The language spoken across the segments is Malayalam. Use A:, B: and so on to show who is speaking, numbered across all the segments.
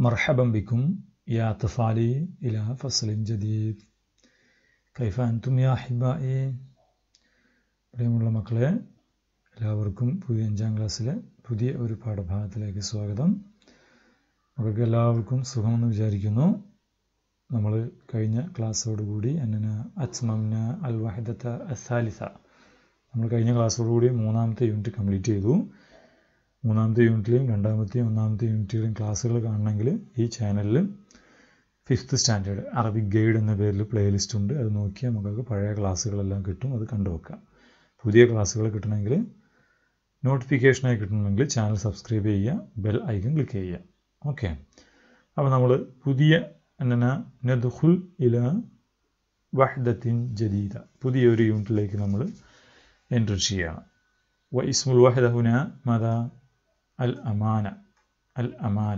A: مرحبا بكم يا أطفالي إلى فصل جديد كيف أنتم يا أحبائي പ്രിയമുള്ള മക്കളെ എല്ലാവർക്കും പുതിയ അഞ്ചാം ക്ലാസ്സിലെ പുതിയ ഒരു പാഠഭാഗത്തിലേക്ക് സ്വാഗതം മക്കൾക്ക് എല്ലാവർക്കും സുഖമെന്ന് വിചാരിക്കുന്നു നമ്മൾ കഴിഞ്ഞ ക്ലാസ്സോടുകൂടി അന്നന അച്മംന അൽ വഹിദത്ത അസാലിസ നമ്മൾ കഴിഞ്ഞ ക്ലാസ്സോടുകൂടി മൂന്നാമത്തെ യൂണിറ്റ് കംപ്ലീറ്റ് ചെയ്തു മൂന്നാമത്തെ യൂണിറ്റിലെയും രണ്ടാമത്തെയും ഒന്നാമത്തെ യൂണിറ്റുകളെയും ക്ലാസ്സുകൾ കാണണമെങ്കിൽ ഈ ചാനലിൽ ഫിഫ്ത്ത് സ്റ്റാൻഡേർഡ് അറബിക് ഗൈഡ് എന്ന പേരിൽ പ്ലേലിസ്റ്റ് ഉണ്ട് അത് നോക്കിയാൽ നമുക്ക് പഴയ ക്ലാസ്സുകളെല്ലാം കിട്ടും അത് കണ്ടുവെക്കാം പുതിയ ക്ലാസ്സുകൾ കിട്ടണമെങ്കിൽ നോട്ടിഫിക്കേഷനായി കിട്ടണമെങ്കിൽ ചാനൽ സബ്സ്ക്രൈബ് ചെയ്യുക ബെൽ ഐക്കൺ ക്ലിക്ക് ചെയ്യുക ഓക്കെ അപ്പോൾ നമ്മൾ പുതിയ എന്നന നദ്ഹുൽ ഇല വഹദത്തിൻ ജദീദ പുതിയൊരു യൂണിറ്റിലേക്ക് നമ്മൾ എൻറ്റർ ചെയ്യുകയാണ് വ ഇസ്മുൽ വഹദ ഹുന മത അൽ അമാന അൽ അമാന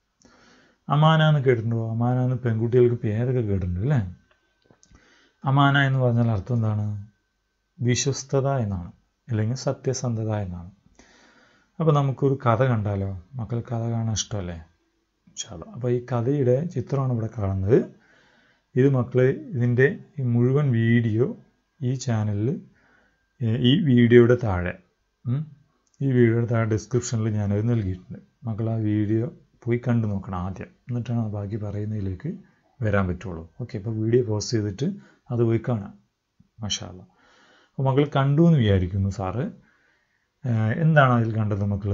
A: അമാന എന്ന് കേട്ടിട്ടുണ്ടോ അമാന എന്ന് പെൺകുട്ടികൾക്ക് പേരൊക്കെ കേട്ടിട്ടുണ്ട് അല്ലേ അമാന എന്ന് പറഞ്ഞാൽ അർത്ഥം എന്താണ് വിശ്വസ്തത എന്നാണ് അല്ലെങ്കിൽ സത്യസന്ധത എന്നാണ് അപ്പോൾ നമുക്കൊരു കഥ കണ്ടാലോ മക്കൾ കഥ കാണാൻ ഇഷ്ടമല്ലേ ഇൻഷാല്ല അപ്പോൾ ഈ കഥയുടെ ചിത്രമാണ് ഇവിടെ കാണുന്നത് ഇത് മക്കൾ ഇതിൻ്റെ ഈ മുഴുവൻ വീഡിയോ ഈ ചാനലിൽ ഈ വീഡിയോയുടെ താഴെ ഈ വീഡിയോയുടെ താഴെ ഡിസ്ക്രിപ്ഷനിൽ ഞാനത് നൽകിയിട്ടുണ്ട് മക്കൾ ആ വീഡിയോ പോയി കണ്ടു നോക്കണം ആദ്യം എന്നിട്ടാണ് ബാക്കി പറയുന്നതിലേക്ക് വരാൻ പറ്റുള്ളൂ ഓക്കെ അപ്പോൾ വീഡിയോ പോസ്റ്റ് ചെയ്തിട്ട് അത് പോയി കാണാം മഷാല്ല അപ്പോൾ മക്കൾ കണ്ടു എന്ന് വിചാരിക്കുന്നു സാറ് എന്താണ് അതിൽ കണ്ടത് മക്കൾ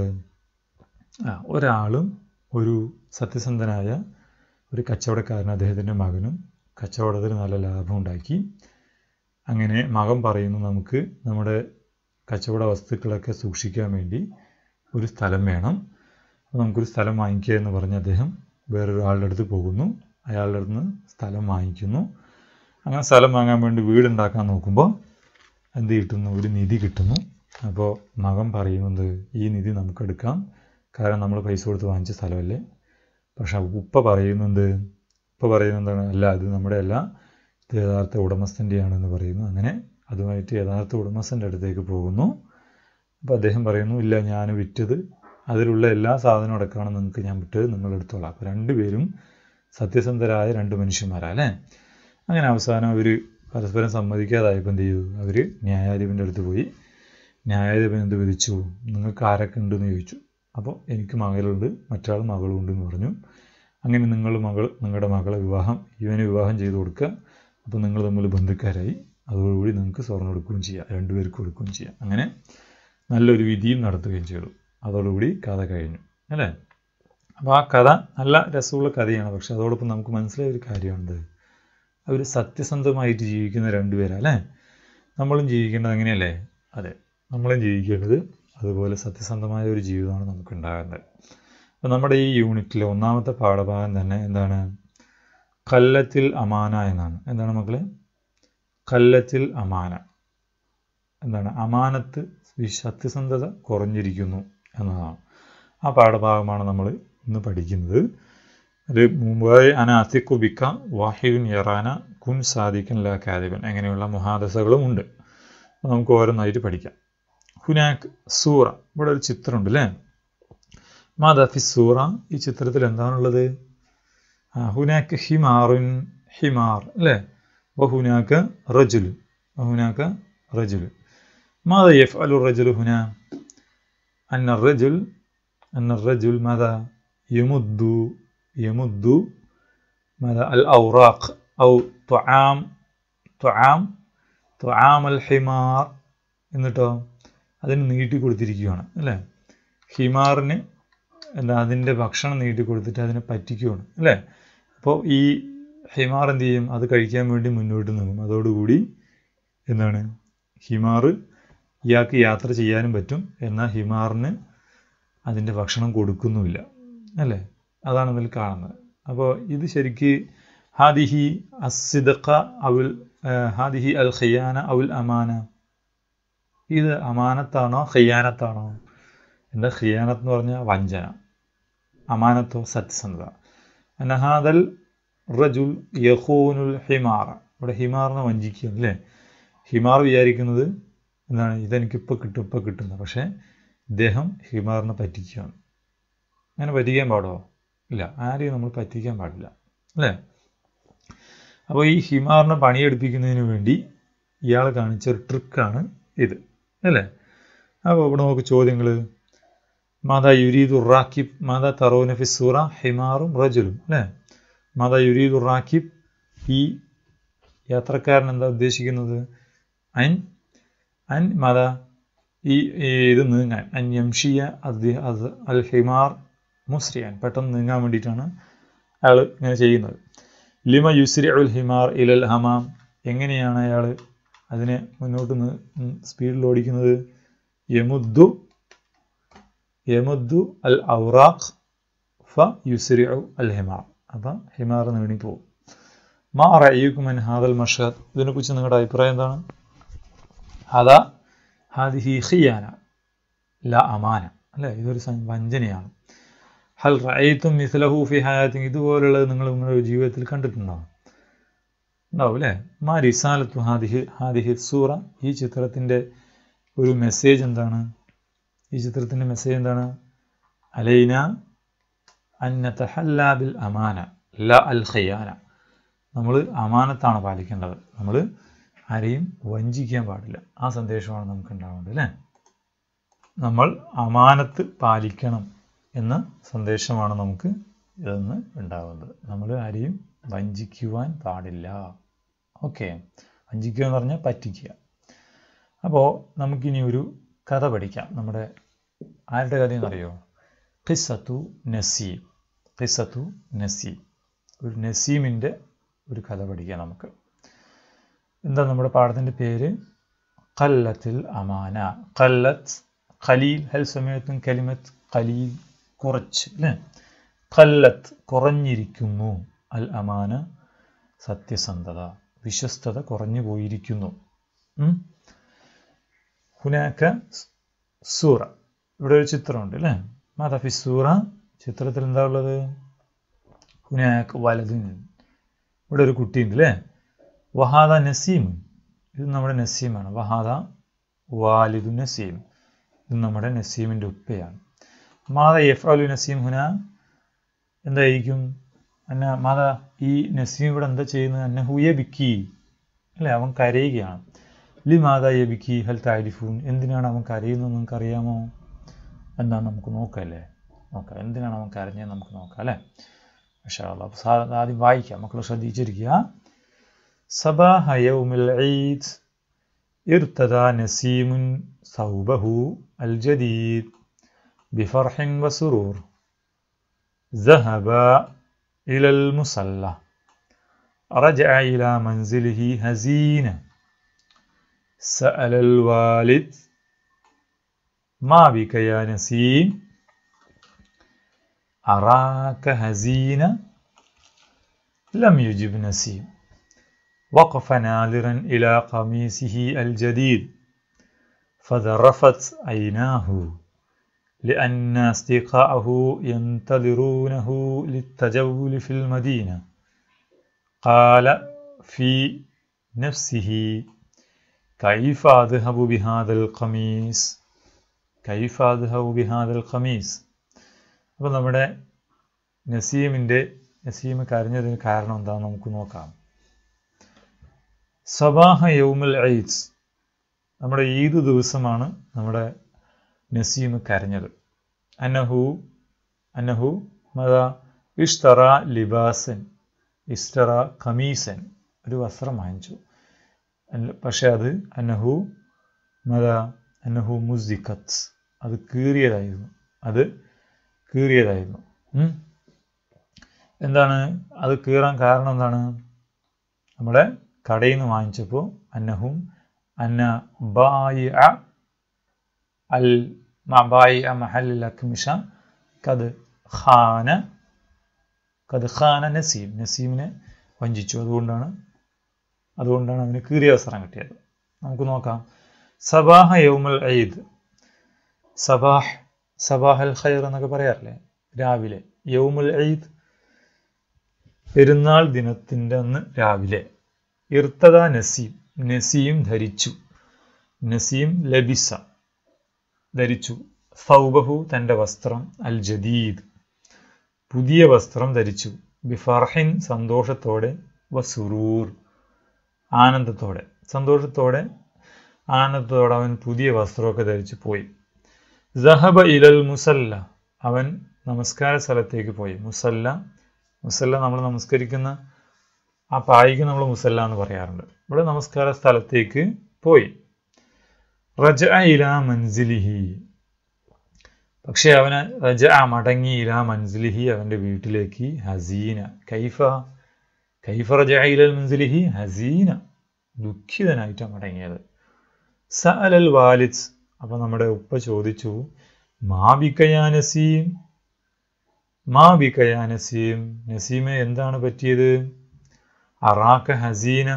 A: ആ ഒരാളും ഒരു സത്യസന്ധനായ ഒരു കച്ചവടക്കാരൻ അദ്ദേഹത്തിൻ്റെ മകനും കച്ചവടത്തിൽ നല്ല ലാഭം ഉണ്ടാക്കി അങ്ങനെ മകൻ പറയുന്നു നമുക്ക് നമ്മുടെ കച്ചവട വസ്തുക്കളൊക്കെ സൂക്ഷിക്കാൻ വേണ്ടി ഒരു സ്ഥലം വേണം അപ്പോൾ നമുക്കൊരു സ്ഥലം വാങ്ങിക്കുക എന്ന് പറഞ്ഞ് അദ്ദേഹം വേറൊരാളുടെ അടുത്ത് പോകുന്നു അയാളുടെ അടുത്ത് നിന്ന് സ്ഥലം വാങ്ങിക്കുന്നു അങ്ങനെ സ്ഥലം വാങ്ങാൻ വേണ്ടി വീടുണ്ടാക്കാൻ നോക്കുമ്പോൾ എന്ത് കിട്ടുന്നു ഒരു നിധി കിട്ടുന്നു അപ്പോൾ മകൻ പറയുന്നത് ഈ നിധി നമുക്കെടുക്കാം കാരണം നമ്മൾ പൈസ കൊടുത്ത് വാങ്ങിച്ച സ്ഥലമല്ലേ പക്ഷെ ഉപ്പ പറയുന്നത് ഉപ്പ പറയുന്നത് എന്താണ് അല്ല ഇത് നമ്മുടെ അല്ല ഇത് യഥാർത്ഥ ഉടമസ്ഥൻ്റെയാണെന്ന് പറയുന്നു അങ്ങനെ അതുമായിട്ട് യഥാർത്ഥ ഉടമസ്ഥൻ്റെ അടുത്തേക്ക് പോകുന്നു അപ്പോൾ അദ്ദേഹം പറയുന്നു ഇല്ല ഞാൻ വിറ്റത് അതിലുള്ള എല്ലാ സാധനവും അടക്കമാണ് നിങ്ങൾക്ക് ഞാൻ വിട്ടത് നിങ്ങൾ എടുത്തോളാം അപ്പോൾ രണ്ടുപേരും സത്യസന്ധരായ രണ്ട് മനുഷ്യന്മാരാ അല്ലേ അങ്ങനെ അവസാനം അവർ പരസ്പരം സമ്മതിക്കാതായപ്പോൾ എന്ത് ചെയ്തു അവർ ന്യായാധിപൻ്റെ അടുത്ത് പോയി ന്യായാധിപൻ എന്ത് വിധിച്ചു നിങ്ങൾക്ക് ആരൊക്കെ ഉണ്ടെന്ന് ചോദിച്ചു അപ്പോൾ എനിക്ക് മകളുണ്ട് മറ്റാൾ മകളും ഉണ്ടെന്ന് പറഞ്ഞു അങ്ങനെ നിങ്ങൾ മകൾ നിങ്ങളുടെ മകളെ വിവാഹം ഇവന് വിവാഹം ചെയ്ത് കൊടുക്കുക അപ്പോൾ നിങ്ങൾ തമ്മിൽ ബന്ധുക്കാരായി അതോടുകൂടി നിങ്ങൾക്ക് സ്വർണ്ണം എടുക്കുകയും ചെയ്യാം രണ്ടുപേർക്ക് കൊടുക്കുകയും ചെയ്യാം അങ്ങനെ നല്ലൊരു വിധിയും നടത്തുകയും ചെയ്തു അതോടുകൂടി കഥ കഴിഞ്ഞു അല്ലേ അപ്പോൾ ആ കഥ നല്ല രസമുള്ള കഥയാണ് പക്ഷെ അതോടൊപ്പം നമുക്ക് മനസ്സിലായ ഒരു കാര്യമുണ്ട് അവർ സത്യസന്ധമായിട്ട് ജീവിക്കുന്ന രണ്ടുപേരാ അല്ലേ നമ്മളും ജീവിക്കേണ്ടത് എങ്ങനെയല്ലേ അതെ നമ്മളും ജീവിക്കേണ്ടത് അതുപോലെ സത്യസന്ധമായ ഒരു ജീവിതമാണ് നമുക്ക് ഉണ്ടാകേണ്ടത് അപ്പോൾ നമ്മുടെ ഈ യൂണിറ്റിലെ ഒന്നാമത്തെ പാഠഭാഗം തന്നെ എന്താണ് കല്ലത്തിൽ അമാന എന്നാണ് എന്താണ് മക്കളെ കല്ലത്തിൽ അമാന എന്താണ് അമാനത്ത് സത്യസന്ധത കുറഞ്ഞിരിക്കുന്നു എന്നതാണ് ആ പാഠഭാഗമാണ് നമ്മൾ ഇന്ന് പഠിക്കുന്നത് അത് മുമ്പായി അന അത്തിക്കുബിക്ക വാഹിബിൻ യറാന കുൻ സാദിഖൻ ലാ കാദിബൻ അങ്ങനെയുള്ള മുഹാദസകളും ഉണ്ട് നമുക്ക് ഓരോന്നായിട്ട് പഠിക്കാം ഹുനാക്ക് സൂറ ഇവിടെ ഒരു ചിത്രമുണ്ട് അല്ലേ മാദാഫി സൂറ ഈ ചിത്രത്തിൽ എന്താണുള്ളത് ഹുനാക്ക് ഹിമാറുൻ ഹിമാർ അല്ലേ വഹുനാക്ക് റജുലു വഹുനാക്ക് റജുലു ماذا يفعل الرجل هنا أن الرجل أن الرجل ماذا يمد يمد ماذا الأوراق أو طعام طعام طعام الحمار എന്നിട്ടോ അതിന് നീട്ടി കൊടുത്തിരിക്കുകയാണ് അല്ലേ ഹിമാറിന് എന്താ അതിൻ്റെ ഭക്ഷണം നീട്ടി കൊടുത്തിട്ട് അതിനെ പറ്റിക്കുകയാണ് അല്ലേ അപ്പോൾ ഈ ഹിമാർ എന്ത് ചെയ്യും അത് കഴിക്കാൻ വേണ്ടി മുന്നോട്ട് നീങ്ങും അതോടുകൂടി എന്താണ് ഹിമാർ ഇയാൾക്ക് യാത്ര ചെയ്യാനും പറ്റും എന്നാൽ ഹിമാറിന് അതിൻ്റെ ഭക്ഷണം കൊടുക്കുന്നുമില്ല അല്ലേ അതാണ് ഇതിൽ കാണുന്നത് അപ്പോൾ ഇത് ശരിക്ക് ഹാദിഹി അസിദക്ക അവൽ ഹാദിഹി അൽ ഖിയാന അവൽ അമാന ഇത് അമാനത്താണോ ഖിയാനത്താണോ എന്താ ഖിയാനത്ത് എന്ന് പറഞ്ഞാൽ വഞ്ചന അമാനത്തോ സത്യസന്ധത അനഹാദൽ റജുൽ യഹൂനുൽ ഹിമാർ ഇവിടെ ഹിമാറിനെ വഞ്ചിക്കുകയാണ് അല്ലേ ഹിമാർ വിചാരിക്കുന്നത് എന്താണ് ഇതെനിക്കിപ്പോൾ കിട്ടും ഇപ്പോൾ കിട്ടുന്നത് പക്ഷേ ഇദ്ദേഹം ഹിമാറിനെ പറ്റിക്കുകയാണ് അങ്ങനെ പറ്റിക്കാൻ പാടുമോ ഇല്ല ആരെയും നമ്മൾ പറ്റിക്കാൻ പാടില്ല അല്ലേ അപ്പോൾ ഈ ഹിമാറിനെ പണിയെടുപ്പിക്കുന്നതിന് വേണ്ടി ഇയാൾ കാണിച്ച ഒരു ട്രിക്കാണ് ഇത് അല്ലേ അപ്പോൾ ഇവിടെ നമുക്ക് ചോദ്യങ്ങൾ മാതാ യുരീദു റാക്കിബ് മാതാ തറോന ഫിസൂറ ഹിമാറും റജുലും അല്ലേ മാതാ യുരീദു റാക്കിബ് ഈ യാത്രക്കാരൻ എന്താ ഉദ്ദേശിക്കുന്നത് അൻ അൻ മാതാ ഈ ഇത് നീങ്ങാൻ അൻ യംഷിയ അത് അത് അൽ ഹിമാർ മുസ്രിയാൻ പെട്ടെന്ന് നീങ്ങാൻ വേണ്ടിയിട്ടാണ് അയാൾ ഇങ്ങനെ ചെയ്യുന്നത് ലിമ യുസ്രി ഉൽ ഹിമാർ ഇലൽ ഹമാം എങ്ങനെയാണ് അയാൾ അതിനെ മുന്നോട്ട് സ്പീഡിൽ ഓടിക്കുന്നത് യമുദ്ദു യമുദ്ദു അൽ ഔറാഖ് ഫ യുസ്രി അൽ ഹിമാർ അപ്പം ഹിമാർ നീണി പോകും മാ റയ്യുക്കുമൻ ഹാദൽ മഷാദ് ഇതിനെക്കുറിച്ച് നിങ്ങളുടെ അഭിപ്രായം എന്താണ് അതാ ഹാദിഹി ഖിയാന ല അമാന അല്ലേ ഇതൊരു വഞ്ചനയാണ് ഹൽ റഅയ്തും മിസ്ലഹു ഫി ഹയാത്തി ഇതുപോലുള്ളത് നിങ്ങൾ നിങ്ങളുടെ ജീവിതത്തിൽ കണ്ടിട്ടുണ്ടാവും ഉണ്ടാവും അല്ലേ മാ റിസാലത്തു ഹാദിഹി ഹാദിഹി സൂറ ഈ ചിത്രത്തിൻ്റെ ഒരു മെസ്സേജ് എന്താണ് ഈ ചിത്രത്തിൻ്റെ മെസ്സേജ് എന്താണ് അലൈന അന്നത്തഹല്ല ബിൽ അമാന ല അൽ ഖിയാന നമ്മൾ അമാനത്താണ് പാലിക്കേണ്ടത് നമ്മൾ ആരെയും വഞ്ചിക്കാൻ പാടില്ല ആ സന്ദേശമാണ് നമുക്ക് ഉണ്ടാവേണ്ടത് അല്ലേ നമ്മൾ അമാനത്ത് പാലിക്കണം എന്ന സന്ദേശമാണ് നമുക്ക് ഇതെന്ന് ഉണ്ടാവുന്നത് നമ്മൾ ആരെയും വഞ്ചിക്കുവാൻ പാടില്ല ഓക്കെ വഞ്ചിക്കുക എന്ന് പറഞ്ഞാൽ പറ്റിക്കുക അപ്പോൾ നമുക്കിനി ഒരു കഥ പഠിക്കാം നമ്മുടെ ആരുടെ കഥയെന്നറിയോ ഖിസത്തു നസീം ഖിസത്തു നസീം ഒരു നസീമിൻ്റെ ഒരു കഥ പഠിക്കാം നമുക്ക് എന്താ നമ്മുടെ പാഠത്തിൻ്റെ പേര് കല്ലത്തിൽ അമാന കല്ലത്ത് ഖലീൽ ഹൽ സമയത്തും കലിമത്ത് ഖലീൽ കുറച്ച് അല്ലേ കല്ലത്ത് കുറഞ്ഞിരിക്കുന്നു അൽ അമാന സത്യസന്ധത വിശ്വസ്തത കുറഞ്ഞു പോയിരിക്കുന്നു ഹുനാക്ക സൂറ ഇവിടെ ഒരു ചിത്രമുണ്ട് അല്ലേ മാതാഫി സൂറ ചിത്രത്തിൽ എന്താ ഉള്ളത് ഹുനാക്ക് വലതുൻ ഇവിടെ ഒരു കുട്ടിയുണ്ട് അല്ലേ വഹാദ നസീം ഇത് നമ്മുടെ നസീമാണ് വഹാദ വാലിദു നസീം ഇത് നമ്മുടെ നസീമിൻ്റെ ഉപ്പയാണ് മാത എഫ് അലു നസീം ഹുന എന്തായിരിക്കും അന്ന മാത ഈ നസീം ഇവിടെ എന്താ ചെയ്യുന്നത് അന്ന ഹുയ ബിക്കി അല്ലേ അവൻ കരയുകയാണ് ലി മാത യ ബിക്കി ഹൽ താരിഫൂൻ എന്തിനാണ് അവൻ കരയുന്നത് നിങ്ങൾക്ക് അറിയാമോ എന്താ നമുക്ക് നോക്കല്ലേ നോക്കാം എന്തിനാണ് അവൻ കരഞ്ഞത് നമുക്ക് നോക്കാം അല്ലേ പക്ഷേ ആദ്യം വായിക്കാം മക്കൾ ശ്രദ്ധിച്ചിരിക്കുക صباح يوم العيد ارتدى نسيم ثوبه الجديد بفرح وسرور ذهب إلى المصلى رجع إلى منزله هزينا سأل الوالد ما بك يا نسيم أراك هزينا لم يجب نسيم وقف ناظرا إلى قميصه الجديد فذرفت عيناه لأن أصدقاءه ينتظرونه للتجول في المدينة قال في نفسه كيف أذهب بهذا القميص كيف أذهب بهذا القميص അപ്പോൾ നമ്മുടെ നസീമിൻ്റെ നസീം കരഞ്ഞതിന് കാരണം എന്താണെന്ന് നമുക്ക് നോക്കാം സബാഹ യൗമുൽ ഐദ് നമ്മുടെ ഈദ് ദിവസമാണ് നമ്മുടെ നസീം കരഞ്ഞത് അന്നഹു അന്നഹു മത ഇഷ്തറ ലിബാസൻ ഇഷ്ടറ ഖമീസൻ ഒരു വസ്ത്രം വാങ്ങിച്ചു പക്ഷെ അത് അന്നഹു മത അന്നഹു മുസിഖത്ത് അത് കീറിയതായിരുന്നു അത് കീറിയതായിരുന്നു എന്താണ് അത് കീറാൻ കാരണം എന്താണ് നമ്മുടെ കടയിൽ നിന്ന് വാങ്ങിച്ചപ്പോൾ അന്നഹും അന്ന ബായി അൽ മബായി മഹൽ അക്മിഷ കത് ഖാന കത് ഖാന നസീം നസീമിനെ വഞ്ചിച്ചു അതുകൊണ്ടാണ് അതുകൊണ്ടാണ് അവന് കീറിയ വസ്ത്രം കിട്ടിയത് നമുക്ക് നോക്കാം സബാഹ യൗമുൽ ഈദ് സബാഹ് സബാഹ് അൽ ഖൈർ എന്നൊക്കെ പറയാറില്ലേ രാവിലെ യൗമുൽ ഈദ് പെരുന്നാൾ ദിനത്തിൻ്റെ അന്ന് രാവിലെ ഇർത്തദ നസീം നസീം ധരിച്ചു നസീം ലബിസ ധരിച്ചു സൗബഹു തൻ്റെ വസ്ത്രം അൽ ജദീദ് പുതിയ വസ്ത്രം ധരിച്ചു ബിഫർഹിൻ സന്തോഷത്തോടെ വസുറൂർ ആനന്ദത്തോടെ സന്തോഷത്തോടെ ആനന്ദത്തോടെ അവൻ പുതിയ വസ്ത്രമൊക്കെ ധരിച്ചു പോയി സഹബ ഇലൽ മുസല്ല അവൻ നമസ്കാര സ്ഥലത്തേക്ക് പോയി മുസല്ല മുസല്ല നമ്മൾ നമസ്കരിക്കുന്ന ആ പായിക്ക് നമ്മൾ മുസല്ല എന്ന് പറയാറുണ്ട് ഇവിടെ നമസ്കാര സ്ഥലത്തേക്ക് പോയി റജ ഇല മൻസിലിഹി പക്ഷെ അവന് റജ മടങ്ങി ഇല മൻസിലിഹി അവൻ്റെ വീട്ടിലേക്ക് ഹസീന കൈഫ കൈഫ റജ ഇലൽ മൻസിലിഹി ഹസീന ദുഃഖിതനായിട്ടാണ് മടങ്ങിയത് സ അലൽ വാലിദ് അപ്പൊ നമ്മുടെ ഉപ്പ ചോദിച്ചു മാ ബിക്കയാ നസീം മാ ബിക്കയാ നസീം നസീമെ എന്താണ് പറ്റിയത് അറാക്ക ഹസീന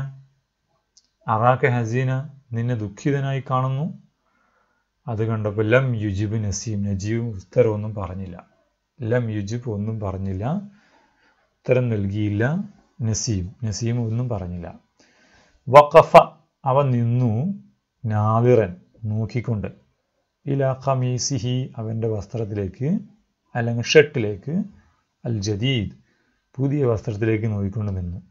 A: അറാക്ക ഹസീന നിന്നെ ദുഃഖിതനായി കാണുന്നു അത് കണ്ടപ്പോൾ ലം യുജിബ് നസീം നജീബ് ഉത്തരം ഒന്നും പറഞ്ഞില്ല ലം യുജിബ് ഒന്നും പറഞ്ഞില്ല ഉത്തരം നൽകിയില്ല നസീം നസീം ഒന്നും പറഞ്ഞില്ല വഖഫ അവൻ നിന്നു നാവിറൻ നോക്കിക്കൊണ്ട് ഇല ഖമീസിഹി അവൻ്റെ വസ്ത്രത്തിലേക്ക് അല്ലെങ്കിൽ ഷർട്ടിലേക്ക് അൽ ജദീദ് പുതിയ വസ്ത്രത്തിലേക്ക് നോക്കിക്കൊണ്ട് നിന്നു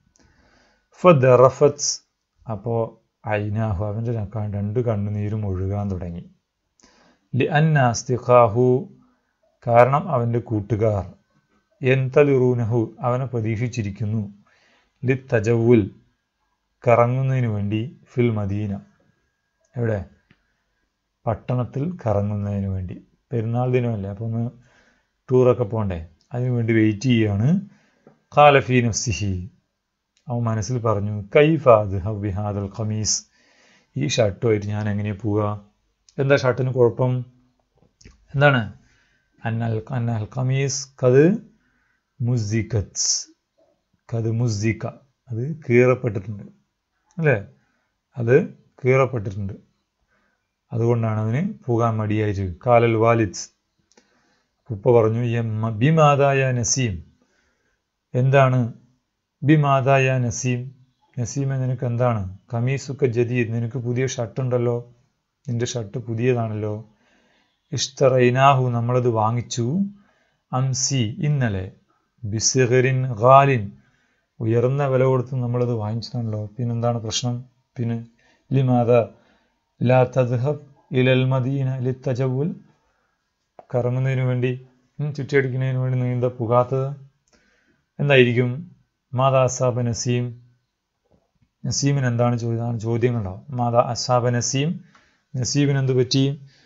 A: ഫദറഫത്ത് അപ്പോൾ ഐനാഹു അവൻ്റെ രണ്ട് കണ്ണുനീരും ഒഴുകാൻ തുടങ്ങി ലി അന്നാസ്തിഖാഹു കാരണം അവൻ്റെ കൂട്ടുകാർ എന്തലിറൂനഹു അവനെ പ്രതീക്ഷിച്ചിരിക്കുന്നു ലി തജവുൽ കറങ്ങുന്നതിന് വേണ്ടി ഫിൽ മദീന എവിടെ പട്ടണത്തിൽ കറങ്ങുന്നതിന് വേണ്ടി പെരുന്നാൾ ദിനമല്ലേ അപ്പോൾ ഒന്ന് ടൂറൊക്കെ പോകണ്ടേ അതിനു വേണ്ടി വെയിറ്റ് ചെയ്യുകയാണ് ഖാലഫി നഫ്സിഹി അവൻ മനസ്സിൽ പറഞ്ഞു കൈഫാദ് ഹബിഹാദൽ ഖമീസ് ഈ ഷർട്ടുമായിട്ട് ഞാൻ എങ്ങനെയാണ് പോവുക എന്താ ഷർട്ടിന് കുഴപ്പം എന്താണ് അന്നൽ അന്നൽ ഖമീസ് കത് മുസിക്കത്ത് കത് മുസിക്ക അത് കീറപ്പെട്ടിട്ടുണ്ട് അല്ലേ അത് കീറപ്പെട്ടിട്ടുണ്ട് അതുകൊണ്ടാണ് അവന് പോകാൻ മടിയായിട്ട് കാലൽ വാലിദ് ഉപ്പ പറഞ്ഞു യമ്മ ബിമാതായ നസീം എന്താണ് ബിമാതായ നസീം നസീമെ നിനക്ക് എന്താണ് കമീസുക്ക ജദീദ് നിനക്ക് പുതിയ ഷർട്ട് ഉണ്ടല്ലോ നിന്റെ ഷർട്ട് പുതിയതാണല്ലോ ഇഷ്തറൈനാഹു നമ്മളത് വാങ്ങിച്ചു അംസി ഇന്നലെ ബിസിഹറിൻ ഖാലിൻ ഉയർന്ന വില കൊടുത്ത് നമ്മളത് വാങ്ങിച്ചതാണല്ലോ പിന്നെന്താണ് പ്രശ്നം പിന്നെ ലിമാത ലാ തദ്ഹബ് ഇലൽ മദീന ലി തജവുൽ കറങ്ങുന്നതിന് വേണ്ടി ചുറ്റിയടിക്കുന്നതിന് വേണ്ടി നീ എന്താ പുകാത്തത് എന്തായിരിക്കും മാതാ അസാബ നസീം നസീമിന് എന്താണ് ചോദ്യം ചോദ്യങ്ങളുണ്ടാവും മാതാ അസാബ നസീം നസീമിന് എന്ത് പറ്റി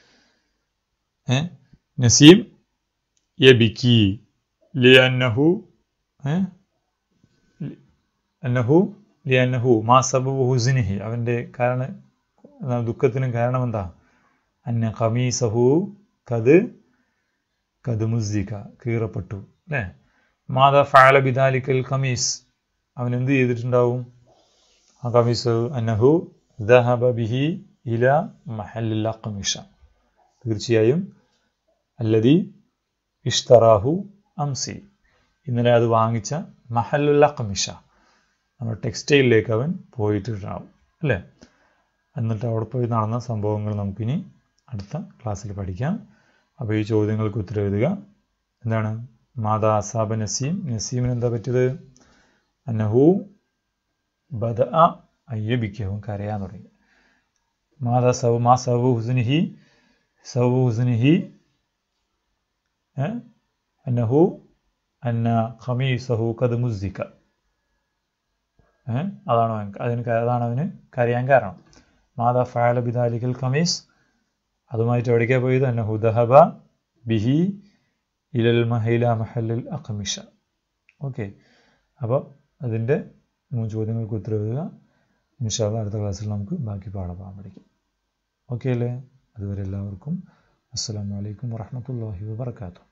A: ഏ നസീം യബിക്കി ലി അന്നഹു ഏ അന്നഹു ലി അന്നഹു മാ സബബു ഹുസിനിഹി അവൻ്റെ കാരണം ദുഃഖത്തിന് കാരണം എന്താ അന്ന ഖമീസഹു കത് കത് മുസ്ദിക കീറപ്പെട്ടു അല്ലേ മാതാ ഫാല ബിദാലിക്കൽ ഖമീസ് അവൻ എന്ത് ചെയ്തിട്ടുണ്ടാവും ആ ഖമീസ് അന്നഹു ദഹബ ബിഹി ഇല മഹല്ല ഖമീഷ തീർച്ചയായും അല്ലതി ഇഷ്തറാഹു അംസി ഇന്നലെ അത് വാങ്ങിച്ച മഹല്ലുല്ല ഖമിഷ നമ്മുടെ ടെക്സ്റ്റൈലിലേക്ക് അവൻ പോയിട്ടുണ്ടാവും അല്ലേ എന്നിട്ട് അവിടെ പോയി നടന്ന സംഭവങ്ങൾ നമുക്കിനി അടുത്ത ക്ലാസ്സിൽ പഠിക്കാം അപ്പോൾ ഈ ചോദ്യങ്ങൾക്ക് ഉത്തരം എഴുതുക എന്താണ് മാതാ അസാബ നസീം നസീമിന് എന്താ പറ്റിയത് അന്നഹു ബദ അയ്യബിക്കവും കരയാൻ തുടങ്ങി മാതാ സവ് മാ സവു ഹുസ്നിഹി സവു ഹുസ്നിഹി അന്നഹു അന്ന ഖമീസഹു കത് മുസിക്ക അതാണ് അവൻ അതിന് അതാണ് അവന് കരയാൻ കാരണം മാതാ ഫാല ബിദാലിക്കൽ ഖമീസ് അതുമായിട്ട് എവിടേക്കാണ് പോയത് അന്ന ഹുദഹബ ബിഹി ഇലൽ മഹൈല മഹല്ലിൽ അഖമിഷ ഓക്കെ അപ്പോൾ അതിൻ്റെ മൂന്ന് ചോദ്യങ്ങൾക്ക് ഉത്തരം എഴുതുക ഇൻഷാല്ല അടുത്ത ക്ലാസ്സിൽ നമുക്ക് ബാക്കി പാഠഭാഗം പഠിക്കും ഓക്കെ അല്ലേ അതുവരെ എല്ലാവർക്കും അസ്സാം വലൈക്കും വാഹമത്തല്ലാഹി വാബർക്കാത്തു